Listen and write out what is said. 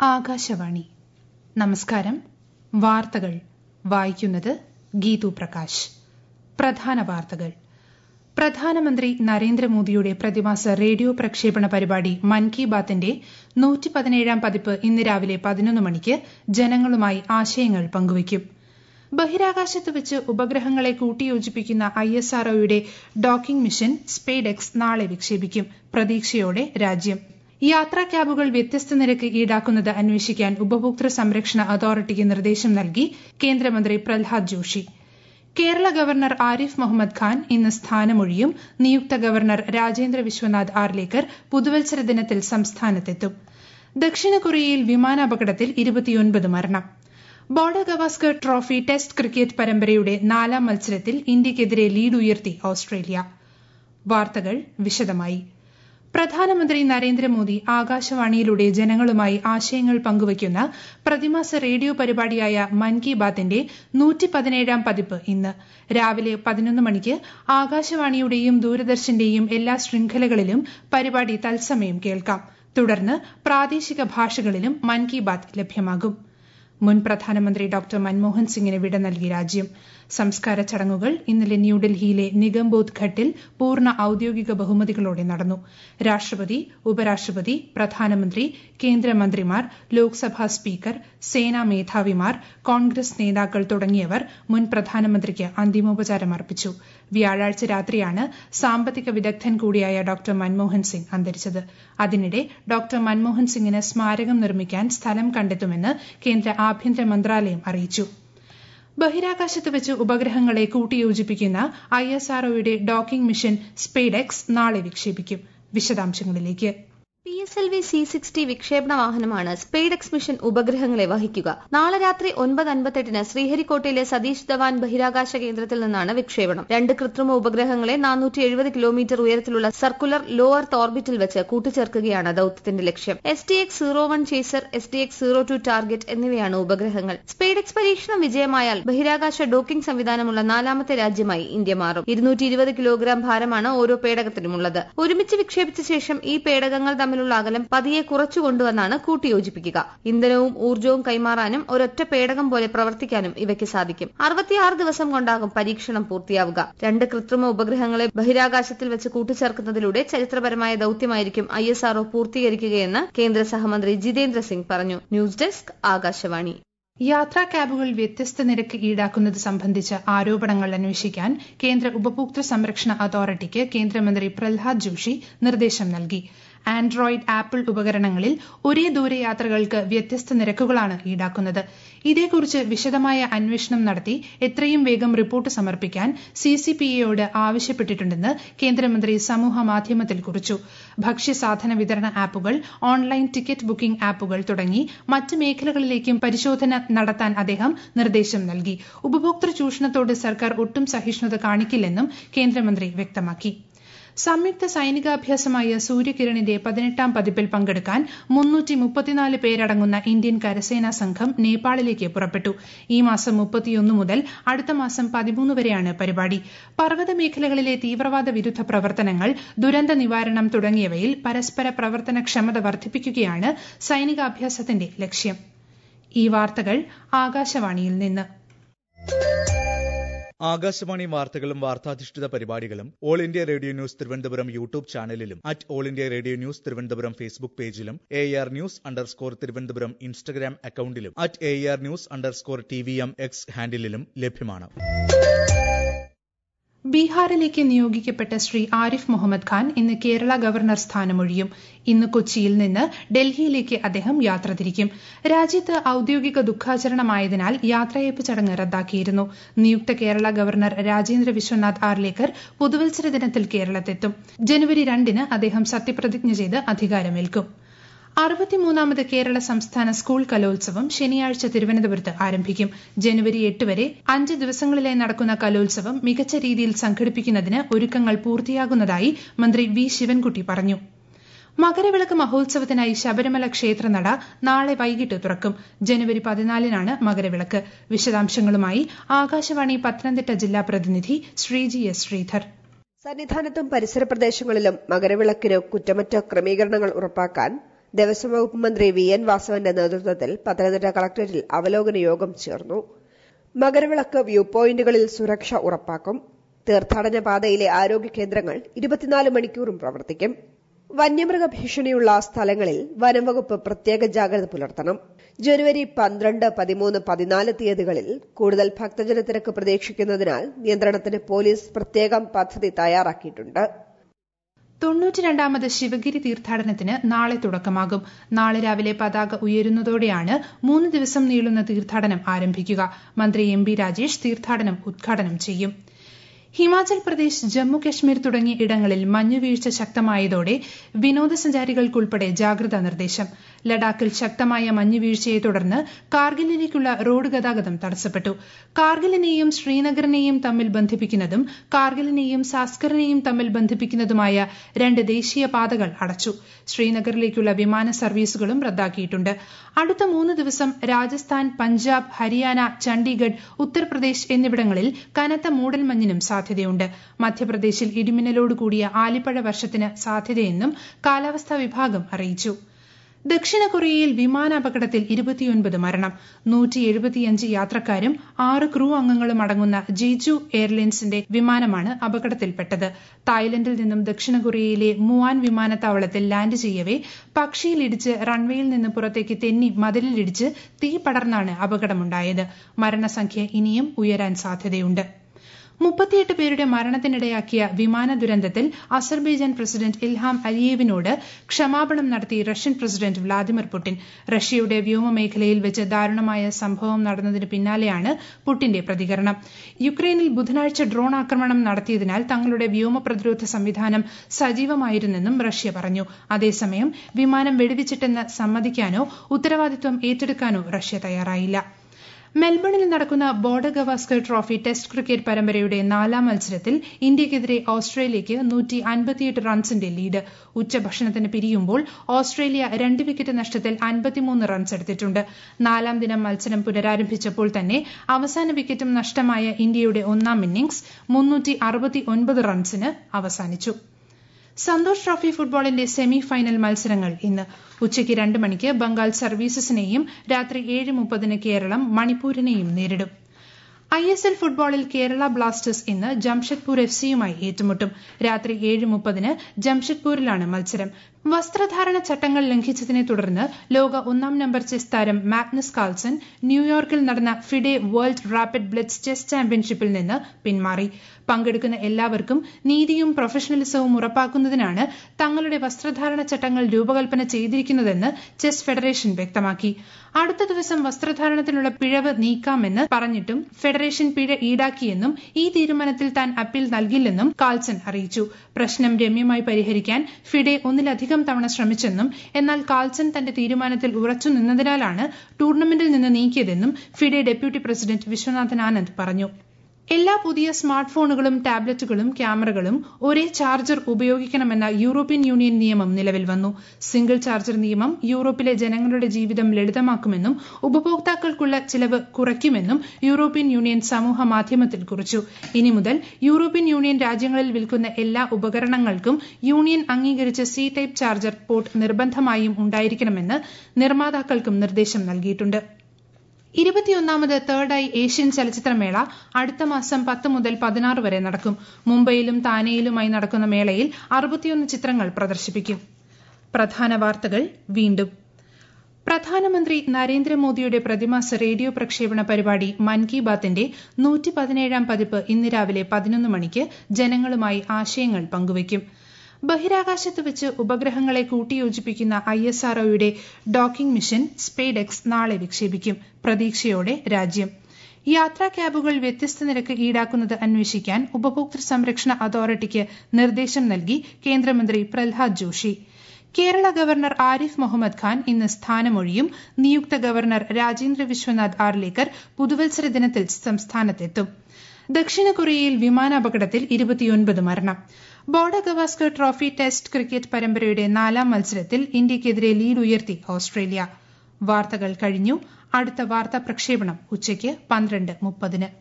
ആകാശവാണി നമസ്കാരം വാർത്തകൾ വായിക്കുന്നത് ഗീതു പ്രകാശ് പ്രധാന വാർത്തകൾ പ്രധാനമന്ത്രി നരേന്ദ്രമോദിയുടെ പ്രതിമാസ റേഡിയോ പ്രക്ഷേപണ പരിപാടി മൻ കി ബാത്തിന്റെ നൂറ്റി പതിനേഴാം പതിപ്പ് ഇന്ന് രാവിലെ പതിനൊന്ന് മണിക്ക് ജനങ്ങളുമായി ആശയങ്ങൾ പങ്കുവയ്ക്കും ബഹിരാകാശത്ത് വെച്ച് ഉപഗ്രഹങ്ങളെ കൂട്ടിയോജിപ്പിക്കുന്ന ഐ എസ് ആർഒയുടെ ഡോക്കിംഗ് മിഷൻ സ്പേഡെക്സ് നാളെ വിക്ഷേപിക്കും പ്രതീക്ഷയോടെ രാജ്യം യാത്രാ ക്യാബുകൾ വ്യത്യസ്ത നിരക്ക് ഈടാക്കുന്നത് അന്വേഷിക്കാൻ ഉപഭോക്തൃ സംരക്ഷണ അതോറിറ്റിക്ക് നിർദ്ദേശം നൽകി കേന്ദ്രമന്ത്രി പ്രഹ്ലാദ് ജോഷി കേരള ഗവർണർ ആരിഫ് മുഹമ്മദ് ഖാൻ ഇന്ന് സ്ഥാനമൊഴിയും നിയുക്ത ഗവർണർ രാജേന്ദ്ര വിശ്വനാഥ് ആർലേക്കർ പുതുവത്സര ദിനത്തിൽ സംസ്ഥാനത്തെത്തും ദക്ഷിണ കൊറിയയിൽ വിമാനാപകടത്തിൽ ഇരുപത്തിയൊൻപത് മരണം Border Gavaskar trophy test cricket പരമ്പരയുടെ നാലാം മത്സരത്തിൽ ഇന്ത്യയ്ക്കെതിരെ ലീഡ് ഉയർത്തി ഓസ്ട്രേലിയ വാർത്തകൾ വിശദമായി പ്രധാനമന്ത്രി നരേന്ദ്രമോദി ആകാശവാണിയിലൂടെ ജനങ്ങളുമായി ആശയങ്ങൾ പങ്കുവയ്ക്കുന്ന പ്രതിമാസ റേഡിയോ പരിപാടിയായ മൻ കി ബാത്തിന്റെ നൂറ്റി പതിനേഴാം പതിപ്പ് ഇന്ന് രാവിലെ പതിനൊന്ന് മണിക്ക് ആകാശവാണിയുടെയും ദൂരദർശന്റെയും എല്ലാ ശൃംഖലകളിലും പരിപാടി തത്സമയം കേൾക്കാം തുടർന്ന് പ്രാദേശിക ഭാഷകളിലും മൻ കി ബാത്ത് ലഭ്യമാകും മുൻ പ്രധാനമന്ത്രി ഡോക്ടർ മൻമോഹൻ സിംഗിന് വിട നൽകി രാജ്യം സംസ്കാര ചടങ്ങുകൾ ഇന്നലെ ന്യൂഡൽഹിയിലെ നിഗംബോധ് ഘട്ടിൽ പൂർണ്ണ ഔദ്യോഗിക ബഹുമതികളോടെ നടന്നു രാഷ്ട്രപതി ഉപരാഷ്ട്രപതി പ്രധാനമന്ത്രി കേന്ദ്രമന്ത്രിമാർ ലോക്സഭാ സ്പീക്കർ സേനാ മേധാവിമാർ കോൺഗ്രസ് നേതാക്കൾ തുടങ്ങിയവർ മുൻ പ്രധാനമന്ത്രിക്ക് അന്തിമോപചാരം അർപ്പിച്ചു വ്യാഴാഴ്ച രാത്രിയാണ് സാമ്പത്തിക വിദഗ്ധൻ കൂടിയായ ഡോക്ടർ മൻമോഹൻ സിംഗ് അന്തരിച്ചത് അതിനിടെ ഡോക്ടർ മൻമോഹൻ സിംഗിന് സ്മാരകം നിർമ്മിക്കാൻ സ്ഥലം കണ്ടെത്തുമെന്ന് കേന്ദ്ര ആഭ്യന്തര മന്ത്രാലയം അറിയിച്ചു ബഹിരാകാശത്ത് വെച്ച് ഉപഗ്രഹങ്ങളെ കൂട്ടിയോജിപ്പിക്കുന്ന ഐ എസ് ആർഒയുടെ ഡോക്കിംഗ് മിഷൻ സ്പേഡെക്സ് നാളെ വിക്ഷേപിക്കും വിശദാംശങ്ങളിലേക്ക് P S L V C sixty വിക്ഷേപണ വാഹനമാണ് സ്പേഡെക്സ് മിഷൻ ഉപഗ്രഹങ്ങളെ വഹിക്കുക നാളെ രാത്രി ഒൻപത് അൻപത്തെട്ടിന് ശ്രീഹരിക്കോട്ടയിലെ സതീഷ് ധവാൻ ബഹിരാകാശ കേന്ദ്രത്തിൽ നിന്നാണ് വിക്ഷേപണം രണ്ട് കൃത്രിമ ഉപഗ്രഹങ്ങളെ നാനൂറ്റി എഴുപത് കിലോമീറ്റർ ഉയരത്തിലുള്ള സർക്കുലർ ലോ എർത്ത് ഓർബിറ്റിൽ വെച്ച് കൂട്ടിച്ചേർക്കുകയാണ് ദൌത്യത്തിന്റെ ലക്ഷ്യം S D X zero one chaser S D X zero two target എന്നിവയാണ് ഉപഗ്രഹങ്ങൾ സ്പേഡെക്സ് പരീക്ഷണം വിജയമായാൽ ബഹിരാകാശ ഡോക്കിംഗ് സംവിധാനമുള്ള നാലാമത്തെ രാജ്യമായി ഇന്ത്യ മാറും ഇരുന്നൂറ്റി ഇരുപത് കിലോഗ്രാം ഭാരമാണ് ഓരോ പേടകത്തിനുമുള്ളത് ഒരുമിച്ച് വിക്ഷേപിച്ച ശേഷം ഈ പേടകങ്ങൾ തമ്മിലുള്ള അകലം പതിയെ കുറച്ചു കൊണ്ടുവന്നാണ് കൂട്ടിയോജിപ്പിക്കുക ഇന്ധനവും ഊർജ്ജവും കൈമാറാനും ഒരൊറ്റ പേടകം പോലെ പ്രവർത്തിക്കാനും ഇവയ്ക്ക് സാധിക്കും അറുപത്തിയാറ് ദിവസം കൊണ്ടാകും പരീക്ഷണം പൂർത്തിയാവുക രണ്ട് കൃത്രിമ ഉപഗ്രഹങ്ങളെ ബഹിരാകാശത്തിൽ വെച്ച് കൂട്ടിച്ചേർക്കുന്നതിലൂടെ ചരിത്രപരമായ ദൌത്യമായിരിക്കും ഐ എസ് ആർഒ പൂർത്തീകരിക്കുകയെന്ന് കേന്ദ്ര സഹമന്ത്രി ജിതേന്ദ്ര സിംഗ് പറഞ്ഞു ന്യൂസ് ഡെസ്ക് ആകാശവാണി യാത്രാ ക്യാബുകൾ വ്യത്യസ്ത നിരക്ക് ഈടാക്കുന്നത് സംബന്ധിച്ച ആരോപണങ്ങൾ അന്വേഷിക്കാൻ കേന്ദ്ര ഉപഭോക്തൃ സംരക്ഷണ അതോറിറ്റിക്ക് കേന്ദ്രമന്ത്രി പ്രഹ്ലാദ് ജോഷി നിർദ്ദേശം നൽകി ആൻഡ്രോയിഡ് ആപ്പിൾ ഉപകരണങ്ങളിൽ ഒരേ ദൂരയാത്രകൾക്ക് വ്യത്യസ്ത നിരക്കുകളാണ് ഈടാക്കുന്നത് ഇതേക്കുറിച്ച് വിശദമായ അന്വേഷണം നടത്തി എത്രയും വേഗം റിപ്പോർട്ട് സമർപ്പിക്കാൻ സിസിപിഎയോട് ആവശ്യപ്പെട്ടിട്ടുണ്ടെന്ന് കേന്ദ്രമന്ത്രി സമൂഹ മാധ്യമത്തിൽ കുറിച്ചു ഭക്ഷ്യസാധന വിതരണ ആപ്പുകൾ ഓൺലൈൻ ടിക്കറ്റ് ബുക്കിംഗ് ആപ്പുകൾ തുടങ്ങി മറ്റ് മേഖലകളിലേക്കും പരിശോധന നടത്താൻ അദ്ദേഹം നിർദ്ദേശം നൽകി ഉപഭോക്തൃ ചൂഷണത്തോട് സർക്കാർ ഒട്ടും സഹിഷ്ണുത കാണിക്കില്ലെന്നും കേന്ദ്രമന്ത്രി വ്യക്തമാക്കി സംയുക്ത സൈനികാഭ്യാസമായ സൂര്യകിരണിന്റെ പതിനെട്ടാം പതിപ്പിൽ പങ്കെടുക്കാൻ മുന്നൂറ്റി മുപ്പത്തിനാല് പേരടങ്ങുന്ന ഇന്ത്യൻ കരസേനാ സംഘം നേപ്പാളിലേക്ക് പുറപ്പെട്ടു ഈ മാസം മുപ്പത്തിയൊന്ന് മുതൽ അടുത്ത മാസം പതിമൂന്ന് വരെയാണ് പരിപാടി പർവ്വത മേഖലകളിലെ തീവ്രവാദ വിരുദ്ധ പ്രവർത്തനങ്ങൾ ദുരന്ത നിവാരണം തുടങ്ങിയവയിൽ പരസ്പര പ്രവർത്തനക്ഷമത വർദ്ധിപ്പിക്കുകയാണ് സൈനികാഭ്യാസത്തിന്റെ ലക്ഷ്യം ഈ വാർത്തകൾ ആകാശവാണിയിൽ നിന്ന് ആകാശവാണി വാർത്തകളും വാർത്താധിഷ്ഠിത പരിപാടികളും All India Radio news Thiruvananthapuram YouTube ചാനലിലും at All India Radio news Thiruvananthapuram Facebook പേജിലും A R news underscore Thiruvananthapuram Instagram അക്കൌണ്ടിലും at A R news underscore T V M X ഹാൻഡിലും ലഭ്യമാണ് ബീഹാറിലേക്ക് നിയോഗിക്കപ്പെട്ട ശ്രീ ആരിഫ് മുഹമ്മദ് ഖാൻ ഇന്ന് കേരള ഗവർണർ സ്ഥാനമൊഴിയും ഇന്ന് കൊച്ചിയിൽ നിന്ന് ഡൽഹിയിലേക്ക് അദ്ദേഹം യാത്ര തിരിക്കും രാജ്യത്ത് ഔദ്യോഗിക ദുഃഖാചരണമായതിനാൽ യാത്രയയപ്പ് ചടങ്ങ് റദ്ദാക്കിയിരുന്നു നിയുക്ത കേരള ഗവർണർ രാജേന്ദ്ര വിശ്വനാഥ് ആർലേക്കർ പുതുവത്സര ദിനത്തിൽ കേരളത്തെത്തും ജനുവരി രണ്ടിന് അദ്ദേഹം സത്യപ്രതിജ്ഞ ചെയ്ത് അധികാരമേൽക്കും അറുപത്തിമൂന്നാമത് കേരള സംസ്ഥാന സ്കൂൾ കലോത്സവം ശനിയാഴ്ച തിരുവനന്തപുരത്ത് ആരംഭിക്കും ജനുവരി എട്ട് വരെ അഞ്ച് ദിവസങ്ങളിലായി നടക്കുന്ന കലോത്സവം മികച്ച രീതിയിൽ സംഘടിപ്പിക്കുന്നതിന് ഒരുക്കങ്ങൾ പൂർത്തിയാകുന്നതായി മന്ത്രി വി ശിവൻകുട്ടി പറഞ്ഞു മകരവിളക്ക് മഹോത്സവത്തിനായി ശബരിമല ക്ഷേത്രനട നാളെ വൈകിട്ട് തുറക്കും ജനുവരി പതിനാലിനാണ് മകരവിളക്ക് വിശദാംശങ്ങളുമായി ആകാശവാണി പത്തനംതിട്ട ജില്ലാ പ്രതിനിധി ശ്രീജി എസ് ശ്രീധർ സന്നിധാനത്തും പരിസര പ്രദേശങ്ങളിലും മകരവിളക്കിന് കുറ്റമറ്റ ക്രമീകരണങ്ങൾ ഉറപ്പാക്കാൻ ദേവസ്വം വകുപ്പ് മന്ത്രി വി എൻ വാസവന്റെ നേതൃത്വത്തിൽ പത്തനംതിട്ട കളക്ടറേറ്റിൽ അവലോകന യോഗം ചേർന്നു മകരവിളക്ക് വ്യൂ പോയിന്റുകളിൽ സുരക്ഷ ഉറപ്പാക്കും തീർത്ഥാടന പാതയിലെ ആരോഗ്യ കേന്ദ്രങ്ങൾ ഇരുപത്തിനാല് മണിക്കൂറും പ്രവർത്തിക്കും വന്യമൃഗ ഭീഷണിയുള്ള സ്ഥലങ്ങളിൽ വനംവകുപ്പ് പ്രത്യേക ജാഗ്രത പുലർത്തണം ജനുവരി പന്ത്രണ്ട് പതിമൂന്ന് പതിനാല് തീയതികളിൽ കൂടുതൽ ഭക്തജന തിരക്ക് പ്രതീക്ഷിക്കുന്നതിനാൽ നിയന്ത്രണത്തിന് പോലീസ് പ്രത്യേകം പദ്ധതി തയ്യാറാക്കിയിട്ടുണ്ട് തൊണ്ണൂറ്റിരണ്ടാമത് ശിവഗിരി തീർത്ഥാടനത്തിന് നാളെ തുടക്കമാകും നാളെ രാവിലെ പതാക ഉയരുന്നതോടെയാണ് മൂന്ന് ദിവസം നീളുന്ന തീർത്ഥാടനം ആരംഭിക്കുക മന്ത്രി എം ബി രാജേഷ് തീർത്ഥാടനം ഉദ്ഘാടനം ചെയ്യും ഹിമാചൽ പ്രദേശ് ജമ്മു കശ്മീർ തുടങ്ങിയ ഇടങ്ങളിൽ മഞ്ഞുവീഴ്ച ശക്തമായതോടെ വിനോദസഞ്ചാരികൾക്കുൾപ്പെടെ ജാഗ്രതാ നിർദ്ദേശം ലഡാക്കിൽ ശക്തമായ മഞ്ഞുവീഴ്ചയെ തുടർന്ന് കാർഗിലിലേക്കുള്ള റോഡ് ഗതാഗതം തടസ്സപ്പെട്ടു കാർഗിലിനെയും ശ്രീനഗറിനെയും തമ്മിൽ ബന്ധിപ്പിക്കുന്നതും കാർഗിലിനെയും സാസ്കറിനെയും തമ്മിൽ ബന്ധിപ്പിക്കുന്നതുമായ രണ്ട് ദേശീയ പാതകൾ അടച്ചു ശ്രീനഗറിലേക്കുള്ള വിമാന സർവീസുകളും റദ്ദാക്കിയിട്ടുണ്ട് അടുത്ത മൂന്ന് ദിവസം രാജസ്ഥാൻ പഞ്ചാബ് ഹരിയാന ചണ്ഡീഗഡ് ഉത്തർപ്രദേശ് എന്നിവിടങ്ങളിൽ കനത്ത മൂടൽമഞ്ഞിനും സാധ്യതയുണ്ട് മധ്യപ്രദേശിൽ ഇടിമിന്നലോട് കൂടിയ ആലിപ്പഴ വർഷത്തിന് സാധ്യതയെന്നും കാലാവസ്ഥാ വിഭാഗം അറിയിച്ചു ദക്ഷിണ കൊറിയയിൽ വിമാനാപകടത്തിൽ ഇരുപത്തിയൊൻപത് മരണം നൂറ്റി എഴുപത്തിയഞ്ച് യാത്രക്കാരും ആറ് ക്രൂ അംഗങ്ങളും അടങ്ങുന്ന ജെജു എയർലൈൻസിന്റെ വിമാനമാണ് അപകടത്തിൽപ്പെട്ടത് തായ്ലൻഡിൽ നിന്നും ദക്ഷിണ കൊറിയയിലെ മുവാൻ വിമാനത്താവളത്തിൽ ലാൻഡ് ചെയ്യവേ പക്ഷിയിലിടിച്ച് റൺവേയിൽ നിന്ന് പുറത്തേക്ക് തെന്നി മതിലിലിടിച്ച് തീ പടർന്നാണ് അപകടമുണ്ടായത് മരണസംഖ്യ ഇനിയും ഉയരാൻ സാധ്യതയുണ്ട് മുപ്പത്തിയെട്ട് പേരുടെ മരണത്തിനിടയാക്കിയ വിമാന ദുരന്തത്തിൽ അസർബൈജാൻ പ്രസിഡന്റ് ഇൽഹാം അലിയേവിനോട് ക്ഷമാപണം നടത്തി റഷ്യൻ പ്രസിഡന്റ് വ്ളാദിമിർ പുടിൻ റഷ്യയുടെ വ്യോമമേഖലയിൽ വെച്ച് ദാരുണമായ സംഭവം നടന്നതിന് പിന്നാലെയാണ് പുടിന്റെ പ്രതികരണം യുക്രൈനിൽ ബുധനാഴ്ച ഡ്രോൺ ആക്രമണം നടത്തിയതിനാൽ തങ്ങളുടെ വ്യോമ പ്രതിരോധ സംവിധാനം സജീവമായിരുന്നെന്നും റഷ്യ പറഞ്ഞു അതേസമയം വിമാനം വെടിവെച്ചിട്ടെന്ന് സമ്മതിക്കാനോ ഉത്തരവാദിത്വം ഏറ്റെടുക്കാനോ റഷ്യ തയ്യാറായില്ല മെൽബണിൽ നടക്കുന്ന Border Gavaskar trophy test cricket പരമ്പരയുടെ നാലാം മത്സരത്തിൽ ഇന്ത്യയ്ക്കെതിരെ ഓസ്ട്രേലിയയ്ക്ക് നൂറ്റി അൻപത്തിയെട്ട് റൺസിന്റെ ലീഡ് ഉച്ചഭക്ഷണത്തിന് പിരിയുമ്പോൾ ഓസ്ട്രേലിയ രണ്ട് വിക്കറ്റ് നഷ്ടത്തിൽ അൻപത്തിമൂന്ന് റൺസ് എടുത്തിട്ടുണ്ട് നാലാം ദിനം മത്സരം പുനരാരംഭിച്ചപ്പോൾ തന്നെ അവസാന വിക്കറ്റും നഷ്ടമായ ഇന്ത്യയുടെ ഒന്നാം ഇന്നിംഗ്സ് മുന്നൂറ്റി അറുപത്തി ഒൻപത് റൺസിന് അവസാനിച്ചു സന്തോഷ് ട്രോഫി ഫുട്ബോളിന്റെ സെമി ഫൈനൽ മത്സരങ്ങൾ ഇന്ന് ഉച്ചയ്ക്ക് രണ്ട് മണിക്ക് ബംഗാൾ സർവീസസിനെയും രാത്രി ഏഴ് മുപ്പതിന് കേരളം മണിപ്പൂരിനെയും നേരിടും ഐ എസ് എൽ ഫുട്ബോളിൽ കേരള ബ്ലാസ്റ്റേഴ്സ് ഇന്ന് ജംഷഡ്പൂർ എഫ് സിയുമായി ഏറ്റുമുട്ടും രാത്രി ഏഴ് മുപ്പതിന് ജംഷഡ്പൂരിലാണ് മത്സരം വസ്ത്രധാരണ ചട്ടങ്ങൾ ലംഘിച്ചതിനെ തുടർന്ന് ലോക ഒന്നാം നമ്പർ ചെസ് താരം മാഗ്നസ് കാൾസൺ ന്യൂയോർക്കിൽ നടന്ന FIDE world rapid blitz chess ചാമ്പ്യൻഷിപ്പിൽ നിന്ന് പിന്മാറി പങ്കെടുക്കുന്ന എല്ലാവർക്കും നീതിയും പ്രൊഫഷണലിസവും ഉറപ്പാക്കുന്നതിനാണ് തങ്ങളുടെ വസ്ത്രധാരണ ചട്ടങ്ങൾ രൂപകൽപ്പന ചെയ്തിരിക്കുന്നതെന്ന് ചെസ് ഫെഡറേഷൻ വ്യക്തമാക്കി അടുത്ത ദിവസം വസ്ത്രധാരണത്തിനുള്ള പിഴവ് നീക്കാമെന്ന് പറഞ്ഞിട്ടും ഫെഡറേഷൻ പിഴ ഈടാക്കിയെന്നും ഈ തീരുമാനത്തിൽ താൻ അപ്പീൽ നൽകില്ലെന്നും കാൾസൺ അറിയിച്ചു പ്രശ്നം രമ്യമായി പരിഹരിക്കാൻ ഫിഡെ ഒന്നിലധികം തവണ ശ്രമിച്ചെന്നും എന്നാൽ കാൾസൺ തന്റെ തീരുമാനത്തിൽ ഉറച്ചു നിന്നതിനാലാണ് ടൂർണമെന്റിൽ നിന്ന് നീക്കിയതെന്നും FIDE deputy president Viswanathan Anand പറഞ്ഞു എല്ലാ പുതിയ സ്മാർട്ട് ഫോണുകളും ടാബ്ലറ്റുകളും ക്യാമറകളും ഒരേ ചാർജർ ഉപയോഗിക്കണമെന്ന യൂറോപ്യൻ യൂണിയൻ നിയമം നിലവിൽ വന്നു സിംഗിൾ ചാർജർ നിയമം യൂറോപ്പിലെ ജനങ്ങളുടെ ജീവിതം ലളിതമാക്കുമെന്നും ഉപഭോക്താക്കൾക്കുള്ള ചിലവ് കുറയ്ക്കുമെന്നും യൂറോപ്യൻ യൂണിയൻ സമൂഹ മാധ്യമത്തിൽ കുറിച്ചു ഇനി മുതൽ യൂറോപ്യൻ യൂണിയൻ രാജ്യങ്ങളിൽ വിൽക്കുന്ന എല്ലാ ഉപകരണങ്ങൾക്കും യൂണിയൻ അംഗീകരിച്ച സി ടൈപ്പ് ചാർജർ പോർട്ട് നിർബന്ധമായും ഉണ്ടായിരിക്കണമെന്ന് നിർമ്മാതാക്കൾക്കും നിർദ്ദേശം നൽകിയിട്ടുണ്ട് ഇരുപത്തിയൊന്നാമത് തേർഡ് ഐ ഏഷ്യൻ ചലച്ചിത്രമേള അടുത്ത മാസം പത്ത് മുതൽ പതിനാറ് വരെ നടക്കും മുംബൈയിലും താനെയിലുമായി നടക്കുന്ന മേളയിൽ അറുപത്തിയൊന്ന് ചിത്രങ്ങൾ പ്രദർശിപ്പിക്കും പ്രധാന വാർത്തകൾ വീണ്ടും പ്രധാനമന്ത്രി നരേന്ദ്രമോദിയുടെ പ്രതിമാസ റേഡിയോ പ്രക്ഷേപണ പരിപാടി മൻ കി ബാത്തിന്റെ നൂറ്റി പതിനേഴാം പതിപ്പ് ഇന്ന് രാവിലെ പതിനൊന്ന് മണിക്ക് ജനങ്ങളുമായി ആശയങ്ങൾ പങ്കുവയ്ക്കും ബഹിരാകാശത്ത് വെച്ച് ഉപഗ്രഹങ്ങളെ കൂട്ടിയോജിപ്പിക്കുന്ന ഐ എസ് ആർഒയുടെ ഡോക്കിംഗ് മിഷൻ സ്പേഡെക്സ് നാളെ വിക്ഷേപിക്കും പ്രതീക്ഷയോടെ രാജ്യം യാത്രാ ക്യാബുകൾ വ്യത്യസ്ത നിരക്ക് ഈടാക്കുന്നത് അന്വേഷിക്കാൻ ഉപഭോക്തൃ സംരക്ഷണ അതോറിറ്റിക്ക് നിർദ്ദേശം നൽകി കേന്ദ്രമന്ത്രി പ്രഹ്ലാദ് ജോഷി കേരള ഗവർണർ ആരിഫ് മുഹമ്മദ് ഖാൻ ഇന്ന് സ്ഥാനമൊഴിയും നിയുക്ത ഗവർണർ രാജേന്ദ്ര വിശ്വനാഥ് ആർലേക്കർ പുതുവത്സര ദിനത്തിൽ സംസ്ഥാനത്തെത്തും ദക്ഷിണ കൊറിയയിൽ വിമാനാപകടത്തിൽ ഇരുപത്തിയൊൻപത് മരണം Border Gavaskar trophy test cricket പരമ്പരയുടെ നാലാം മത്സരത്തിൽ ഇന്ത്യയ്ക്കെതിരെ ലീഡ് ഉയർത്തി ഓസ്ട്രേലിയ വാർത്തകൾ കഴിഞ്ഞു അടുത്ത വാർത്താ പ്രക്ഷേപണം ഉച്ചയ്ക്ക് പന്ത്രണ്ട് മുപ്പതിന്